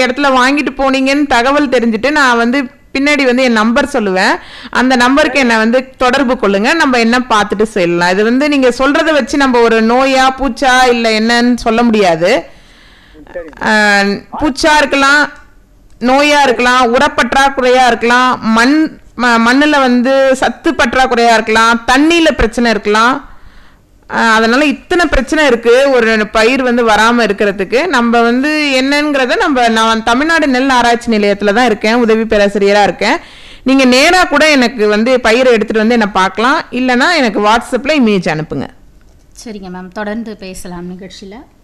இடத்துல வாங்கிட்டு போனீங்கன்னு தகவல் தெரிஞ்சுட்டு நான் வந்து பின்னாடி வந்து என் நம்பர் சொல்லுவேன் அந்த நம்பருக்கு என்னை வந்து தொடர்பு கொள்ளுங்க நம்ம என்ன பார்த்துட்டு சொல்லலாம் இது வந்து நீங்க சொல்றத வச்சு நம்ம ஒரு நோயா பூச்சா இல்லை என்னன்னு சொல்ல முடியாது ஆஹ், பூச்சா இருக்கலாம் நோயா இருக்கலாம் உரப்பற்றாக்குறையா இருக்கலாம் மண் ம- மண்ணுல வந்து சத்து பற்றாக்குறையா இருக்கலாம் தண்ணியில பிரச்சனை இருக்கலாம் ஆஹ், அதனால இத்தனை பிரச்சனை இருக்கு ஒரு பயிர் வந்து வராம இருக்கிறதுக்கு நம்ம வந்து என்னங்கிறத நம்ம நான் தமிழ்நாடு நெல் ஆராய்ச்சி நிலையத்துல தான் இருக்கேன் உதவி பேராசிரியரா இருக்கேன் நீங்க நேரா கூட எனக்கு வந்து பயிரை எடுத்துட்டு வந்து என்ன பார்க்கலாம் இல்லைன்னா எனக்கு வாட்ஸ்அப்ல இமேஜ் அனுப்புங்க சரிங்க மேம் தொடர்ந்து பேசலாம் நிகழ்ச்சியில்